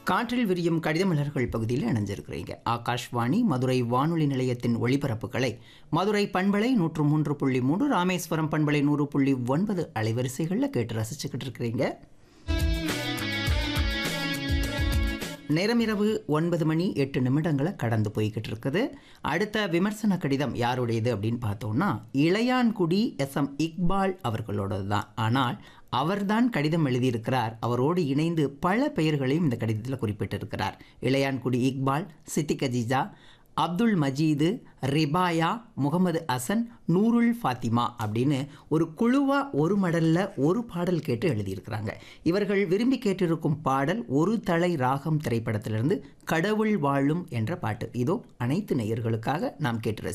காற்றில் விரியும் கடிதமலர்கள் பகுதியில் இணைஞ்சிருக்கிறீங்க ஆகாஷ்வாணி மதுரை வானொலி நிலையத்தின் ஒளிபரப்புகளை மதுரை பண்பலை நூற்று மூன்று புள்ளி மூன்று ராமேஸ்வரம் பண்பலை நூறு புள்ளி ஒன்பது அலைவரிசைகளில் கேட்டு ரசிச்சுக்கிட்டு இருக்கிறீங்க நேரமிரவு ஒன்பது மணி எட்டு நிமிடங்களை கடந்து போய்கிட்டு இருக்குது அடுத்த விமர்சன கடிதம் யாருடையது அப்படின்னு பார்த்தோம்னா இளையான்குடி எஸ் எம் இக்பால் அவர்களோடது தான் ஆனால் அவர்தான் கடிதம் எழுதியிருக்கிறார் அவரோடு இணைந்து பல பெயர்களையும் இந்த கடிதத்தில் குறிப்பிட்டிருக்கிறார் இளையான்குடி இக்பால் சித்திக் அஜீஜா அப்துல் மஜீது ரிபாயா முகமது அசன் நூருல் ஃபாத்திமா அப்படின்னு ஒரு குழுவாக ஒரு மடலில் ஒரு பாடல் கேட்டு எழுதியிருக்கிறாங்க இவர்கள் விரும்பி கேட்டிருக்கும் பாடல் ஒரு தலை ராகம் திரைப்படத்திலிருந்து கடவுள் வாழும் என்ற பாட்டு இதோ அனைத்து நேயர்களுக்காக நாம் கேட்டு ரசி